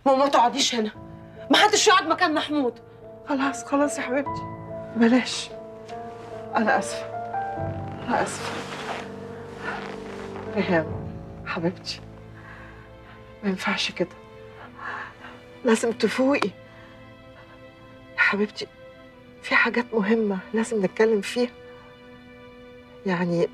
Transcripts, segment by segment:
ماما ما تقعديش هنا ما حدش يقعد مكان محمود خلاص خلاص يا حبيبتي بلاش أنا آسفة أنا آسفة ريهام حبيبتي ما ينفعش كده لازم تفوقي يا حبيبتي في حاجات مهمة لازم نتكلم فيها يعني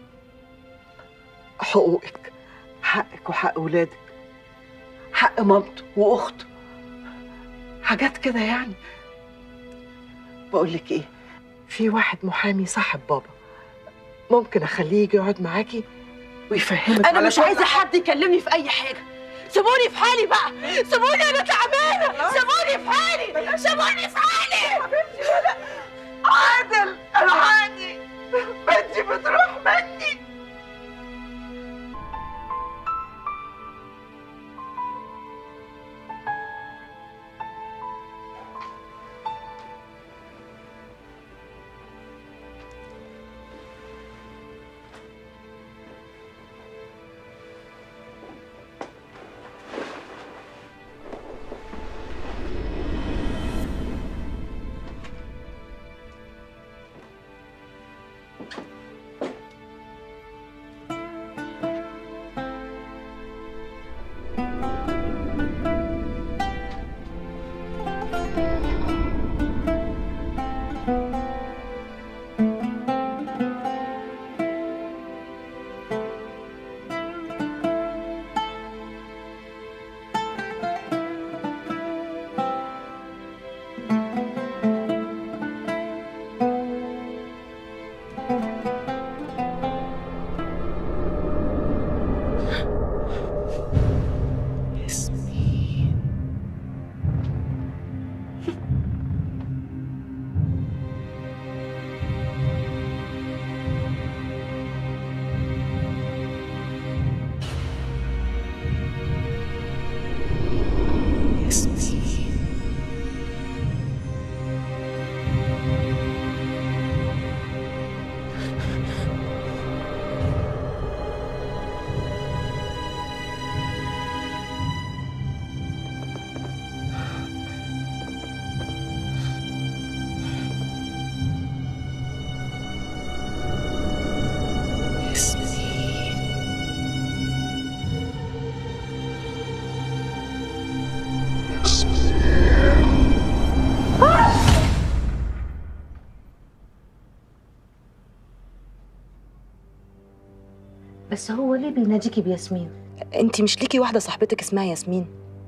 حقوقك حقك وحق ولادك حق مامته واخته حاجات كده يعني بقول لك ايه في واحد محامي صاحب بابا ممكن اخليه يجي يقعد معاكي ويفهمك انا على مش كل عايزه حاجة. حد يكلمني في اي حاجه سيبوني في حالي بقى سيبوني انا تعبانه سيبوني في حالي سيبوني في حالي عادل الحقني بنتي بتروح مني بس هو ليه بيناديكي بياسمين انت مش ليكي واحده صاحبتك اسمها ياسمين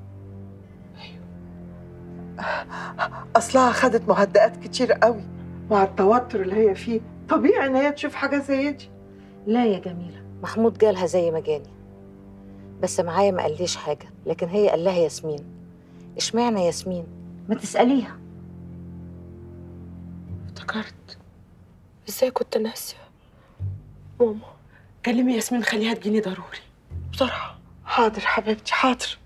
اصلها خدت مهدئات كتير قوي مع التوتر اللي هي فيه طبيعي ان هي تشوف حاجه زي دي لا يا جميله محمود جالها زي ما جاني بس معايا ما قاليش حاجه لكن هي قال لها ياسمين اشمعنى ياسمين ما تساليها افتكرت ازاي كنت ناسيه ماما كلمي ياسمين خليها تجيني ضروري بسرعه حاضر حبيبتي حاضر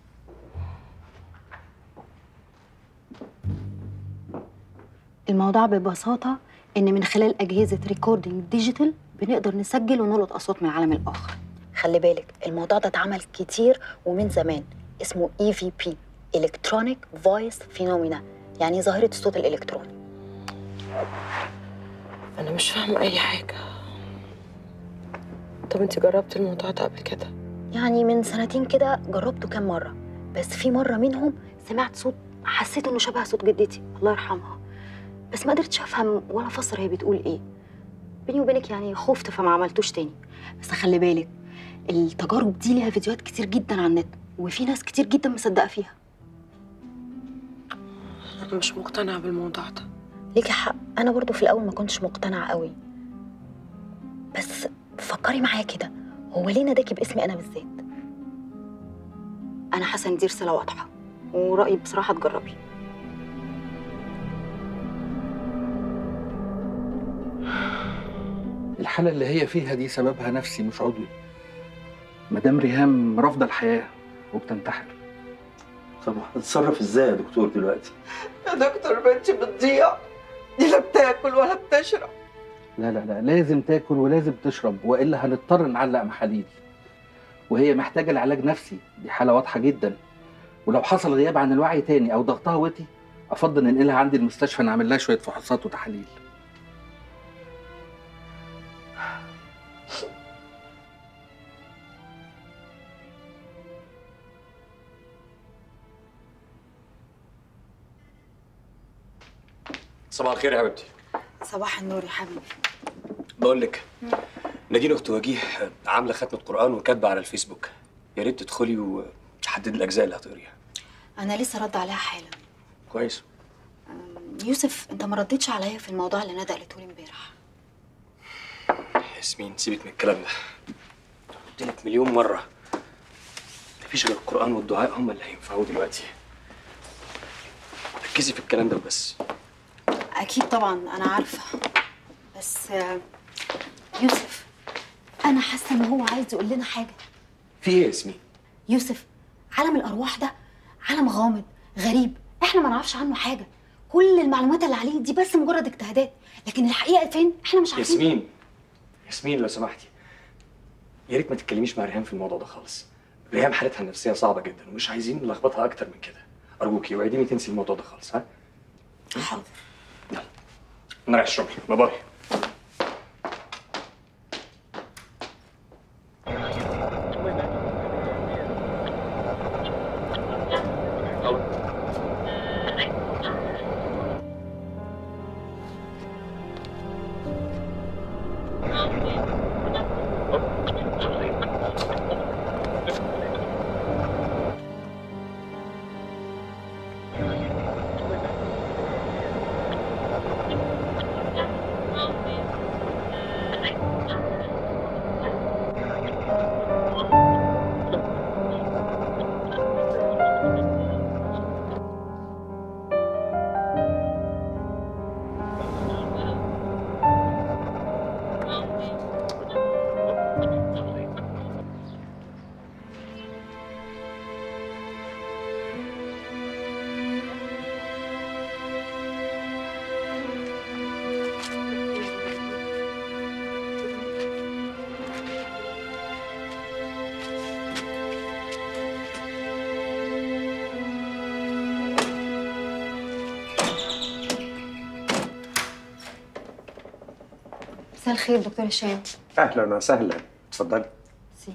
الموضوع ببساطة إن من خلال أجهزة ريكوردينج ديجيتال بنقدر نسجل ونلقط أصوات من العالم الآخر خلي بالك الموضوع ده اتعمل كتير ومن زمان اسمه اي في بي الكترونيك فويس فينومينا يعني ظاهره الصوت الالكتروني انا مش فاهمه اي حاجه طب انت جربتي الموضوع ده قبل كده يعني من سنتين كده جربته كام مره بس في مره منهم سمعت صوت حسيت انه شبه صوت جدتي الله يرحمها بس ما قدرتش افهم ولا افسر هي بتقول ايه بيني وبينك يعني خفت فما عملتوش تاني بس خلي بالك التجارب دي ليها فيديوهات كتير جدا على النت وفي ناس كتير جدا مصدقه فيها انا مش مقتنعه بالموضوع ده ليكي حق انا برضو في الاول ما كنتش مقتنعه قوي بس فكري معايا كده هو ليه ناداكي باسمي انا بالذات انا حاسه ان دي رساله واضحه ورايي بصراحه تجربي الحالة اللي هي فيها دي سببها نفسي مش عضوي مدام ريهام رافضة الحياة وبتنتحر طب هتتصرف ازاي يا دكتور دلوقتي؟ يا دكتور بنتي بتضيع دي لا بتاكل ولا بتشرب لا لا لا لازم تاكل ولازم تشرب والا هنضطر نعلق محاليل وهي محتاجة لعلاج نفسي دي حالة واضحة جدا ولو حصل غياب عن الوعي تاني او ضغطها وطي افضل ننقلها عندي المستشفى نعمل لها شويه فحوصات وتحاليل صباح الخير يا حبيبتي صباح النور يا حبيبي بقول لك نادين اخت وجيه عامله ختمه قران وكاتبه على الفيسبوك يا ريت تدخلي وتحددي الاجزاء اللي هتقريها انا لسه رد عليها حالا كويس يوسف انت ما ردتش عليا في الموضوع اللي ندى قالته لي امبارح ياسمين سيبك من الكلام ده قلت لك مليون مره مفيش غير القران والدعاء هم اللي هينفعوا دلوقتي ركزي في الكلام ده وبس اكيد طبعا انا عارفه بس آه، يوسف انا حاسه ان هو عايز يقول لنا حاجه في ايه يا ياسمين يوسف عالم الارواح ده عالم غامض غريب احنا ما نعرفش عنه حاجه كل المعلومات اللي عليه دي بس مجرد اجتهادات لكن الحقيقه فين احنا مش عارفين ياسمين ياسمين لو سمحتي يا ريت ما تتكلميش مع ريهام في الموضوع ده خالص ريهام حالتها النفسيه صعبه جدا ومش عايزين نلخبطها اكتر من كده ارجوكي وعديني تنسي الموضوع ده خالص ها حاضر انا رايح الشغل باي باي مساء الخير دكتور هشام اهلا وسهلا اتفضلي سي.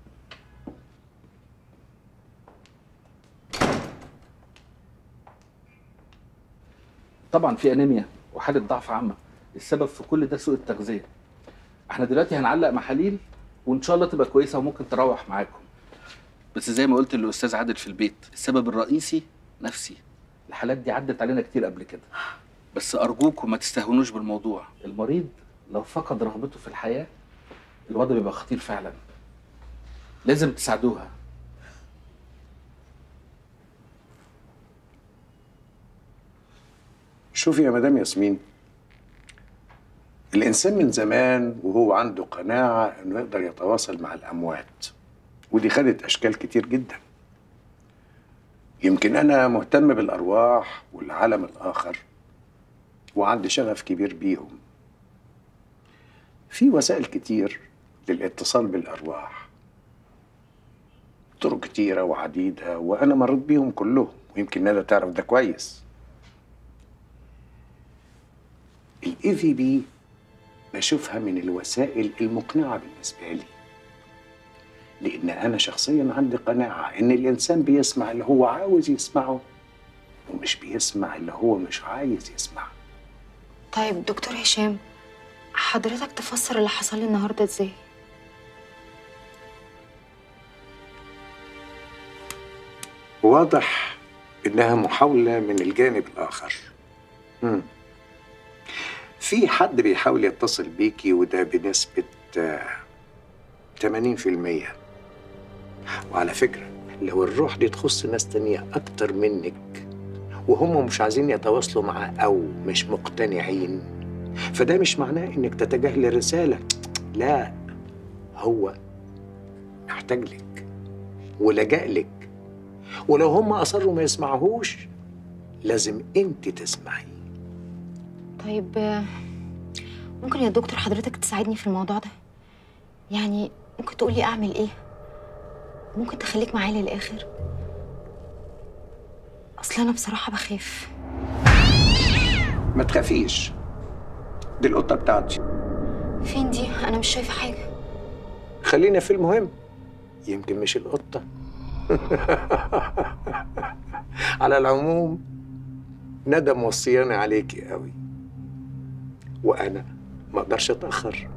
طبعا في انيميا وحاله ضعف عامه السبب في كل ده سوء التغذيه احنا دلوقتي هنعلق محاليل وان شاء الله تبقى كويسه وممكن تروح معاكم بس زي ما قلت للاستاذ عادل في البيت السبب الرئيسي نفسي الحالات دي عدت علينا كتير قبل كده بس ارجوكم ما تستهونوش بالموضوع المريض لو فقد رغبته في الحياه الوضع بيبقى خطير فعلا لازم تساعدوها شوفي يا مدام ياسمين الإنسان من زمان وهو عنده قناعة إنه يقدر يتواصل مع الأموات ودي خدت أشكال كتير جدا يمكن أنا مهتم بالأرواح والعالم الآخر وعندي شغف كبير بيهم في وسائل كتير للاتصال بالأرواح طرق كتيرة وعديدة وأنا مريت بيهم كلهم ويمكن ندى تعرف ده كويس الاي في بي بشوفها من الوسائل المقنعه بالنسبه لي لان انا شخصيا عندي قناعه ان الانسان بيسمع اللي هو عاوز يسمعه ومش بيسمع اللي هو مش عايز يسمعه طيب دكتور هشام حضرتك تفسر اللي حصل لي النهارده ازاي واضح انها محاوله من الجانب الاخر مم. في حد بيحاول يتصل بيكي وده بنسبة آه، 80% وعلى فكرة لو الروح دي تخص ناس تانية أكتر منك وهم مش عايزين يتواصلوا معاه أو مش مقتنعين فده مش معناه إنك تتجاهلي الرسالة لا هو محتاج لك ولجأ لك ولو هم أصروا ما يسمعوهوش لازم أنت تسمعي طيب آه، ممكن يا دكتور حضرتك تساعدني في الموضوع ده يعني ممكن تقولي اعمل ايه ممكن تخليك معايا للاخر اصل انا بصراحه بخاف ما تخافيش دي القطه بتاعتي فين دي انا مش شايفه حاجه خلينا في المهم يمكن مش القطه على العموم ندى موصياني عليكي قوي وانا ما اقدرش اتاخر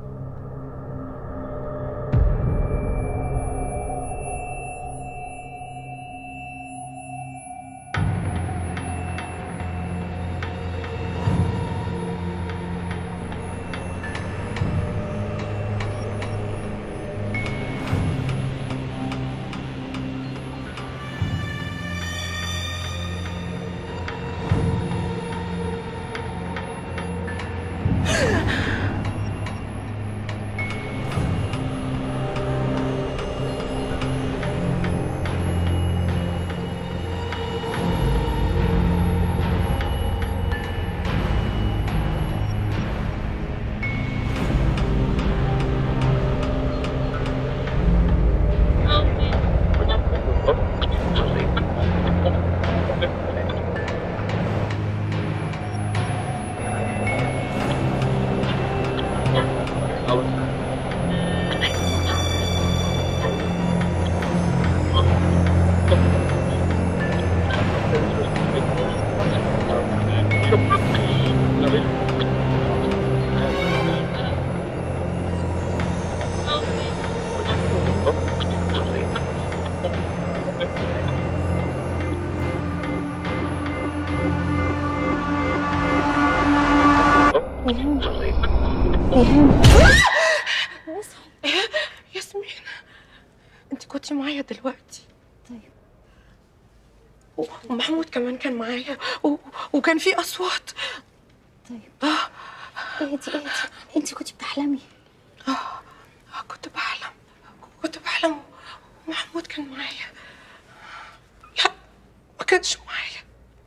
ياسمين انت كنتي معايا دلوقتي طيب. و- ومحمود كمان كان معايا و... وكان في اصوات طيب آه اهدي اهدي انت كنت بتحلمي آه كنت بحلم كنت بحلم ومحمود كان معايا لا ما كانش معايا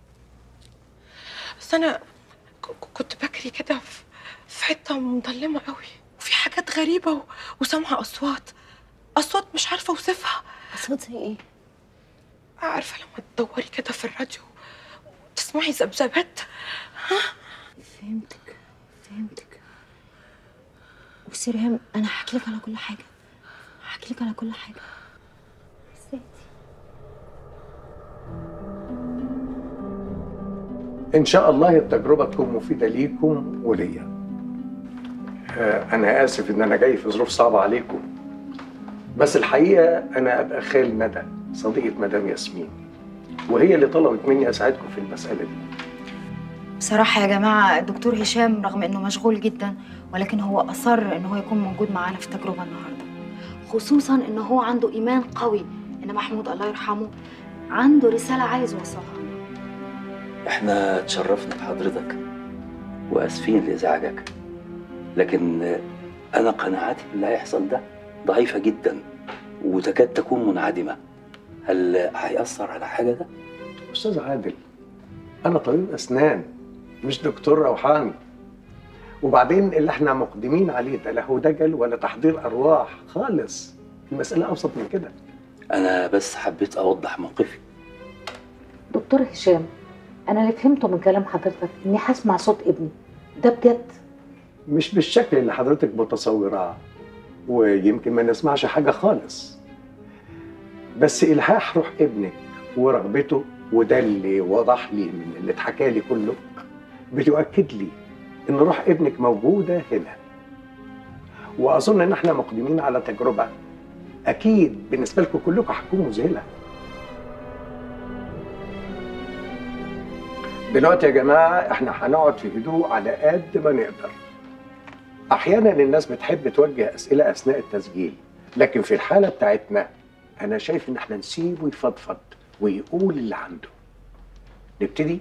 بس انا ك- كنت بجري كده في في حته مظلمه قوي وفي حاجات غريبه و... وسامعه اصوات اصوات مش عارفه اوصفها اصوات زي ايه عارفه لما تدوري كده في الراديو وتسمعي ذبذبات فهمتك فهمتك بصي يا ريهام انا هحكي لك على كل حاجه هحكي لك على كل حاجه بس اهدي. ان شاء الله التجربه تكون مفيده ليكم وليا آه، انا اسف ان انا جاي في ظروف صعبه عليكم بس الحقيقه انا ابقى خال ندى صديقه مدام ياسمين وهي اللي طلبت مني اساعدكم في المساله دي بصراحة يا جماعة الدكتور هشام رغم إنه مشغول جدا ولكن هو أصر إن هو يكون موجود معانا في التجربة النهاردة خصوصا ان هو عنده ايمان قوي ان محمود الله يرحمه عنده رساله عايز يوصلها احنا اتشرفنا بحضرتك واسفين لازعاجك لكن انا قناعاتي باللي هيحصل ده ضعيفه جدا وتكاد تكون منعدمه هل هيأثر على حاجه ده؟ استاذ عادل انا طبيب اسنان مش دكتور روحاني وبعدين اللي احنا مقدمين عليه ده لا هو دجل ولا تحضير ارواح خالص المساله ابسط من كده انا بس حبيت اوضح موقفي دكتور هشام انا اللي فهمته من كلام حضرتك اني هسمع صوت ابني ده بجد مش بالشكل اللي حضرتك متصوراه ويمكن ما نسمعش حاجه خالص بس الحاح روح ابنك ورغبته وده اللي وضح لي من اللي اتحكى لي كله بتؤكد لي ان روح ابنك موجوده هنا واظن ان احنا مقدمين على تجربه اكيد بالنسبه لكم كلكم هتكون مذهله دلوقتي يا جماعه احنا هنقعد في هدوء على قد ما نقدر احيانا الناس بتحب توجه اسئله اثناء التسجيل لكن في الحاله بتاعتنا انا شايف ان احنا نسيبه يفضفض ويقول اللي عنده نبتدي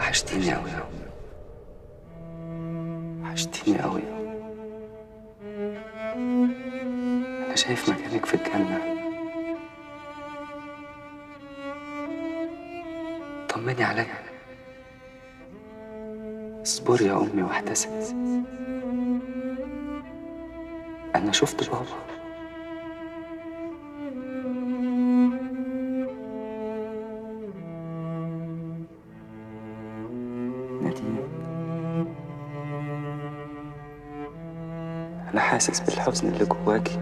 وحشتيني أوي أوي وحشتيني أوي أنا شايف مكانك في الجنة طمني عليا اصبري يا أمي واحتسبي أنا شفت بابا نادين أنا حاسس بالحزن اللي جواكي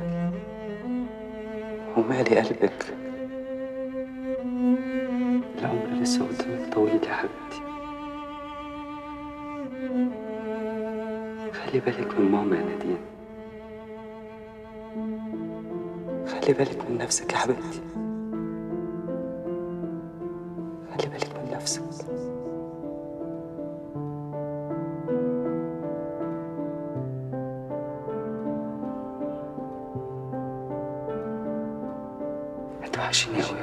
ومالي قلبك العمر لسه قدامك طويل يا حبيبتي خلي بالك من ماما يا نادين خلي بالك من نفسك يا حبيبتي خلي بالك من نفسك هتوحشيني أوي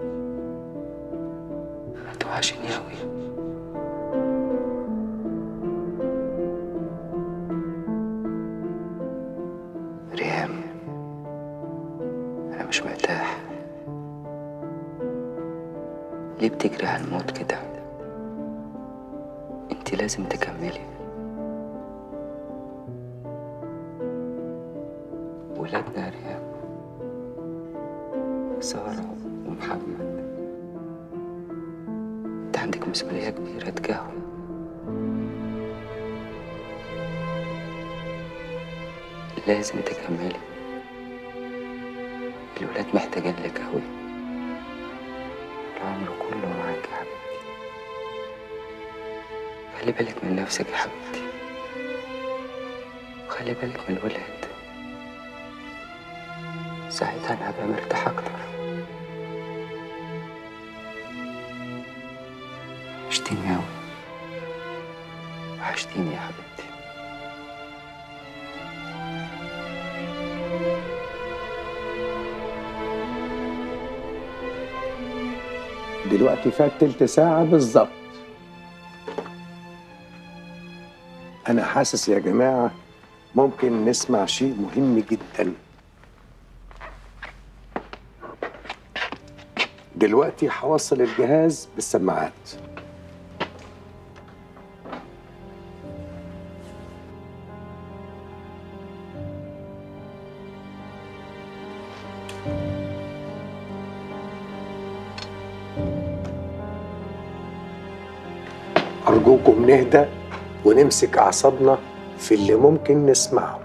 هتوحشيني أوي ريهام أنا مش مرتاح ليه بتجري على الموت كده انت لازم تكملي ولادنا يا ريهام سارة ومحمد انت عندك مسؤولية كبيرة تجاههم لازم تكملي الولاد محتاجين لك أوي العمر كله معاك يا حبيبتي خلي بالك من نفسك يا حبيبتي وخلي بالك من الولاد ساعتها أنا هبقى مرتاح أكتر وحشتيني أوي وحشتيني يا حبيبتي دلوقتي فات تلت ساعة بالظبط أنا حاسس يا جماعة ممكن نسمع شيء مهم جدا دلوقتي هوصل الجهاز بالسماعات أرجوكم نهدى ونمسك أعصابنا في اللي ممكن نسمعه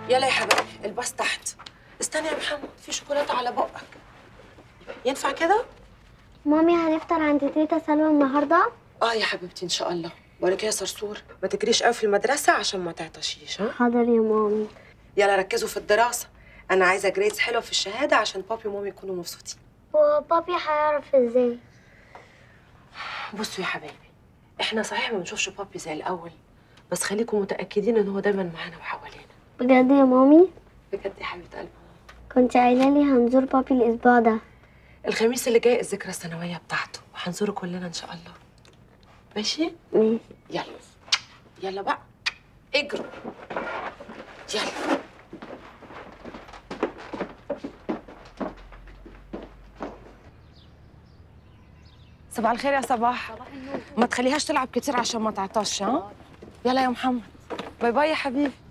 يلا يا حبيبي الباص تحت استنى يا محمد في شوكولاته على بقك ينفع كده مامي هنفطر عند تيتا سلوى النهارده اه يا حبيبتي ان شاء الله بقولك يا صرصور ما تجريش قوي في المدرسه عشان ما تعطشيش ها حاضر يا مامي يلا ركزوا في الدراسه انا عايزه جريدز حلوه في الشهاده عشان بابي ومامي يكونوا مبسوطين هو بابي هيعرف ازاي بصوا يا حبايبي احنا صحيح ما بنشوفش بابي زي الاول بس خليكم متاكدين ان هو دايما معانا وحوالينا بجد يا مامي بجد يا حبيبه قلبي كنت قايله لي هنزور بابي الاسبوع ده الخميس اللي جاي الذكرى السنويه بتاعته وهنزوره كلنا ان شاء الله ماشي ماشي يلا يلا بقى اجروا يلا صباح الخير يا صباح ما تخليهاش تلعب كتير عشان ما تعطش ها يلا يا محمد باي باي يا حبيبي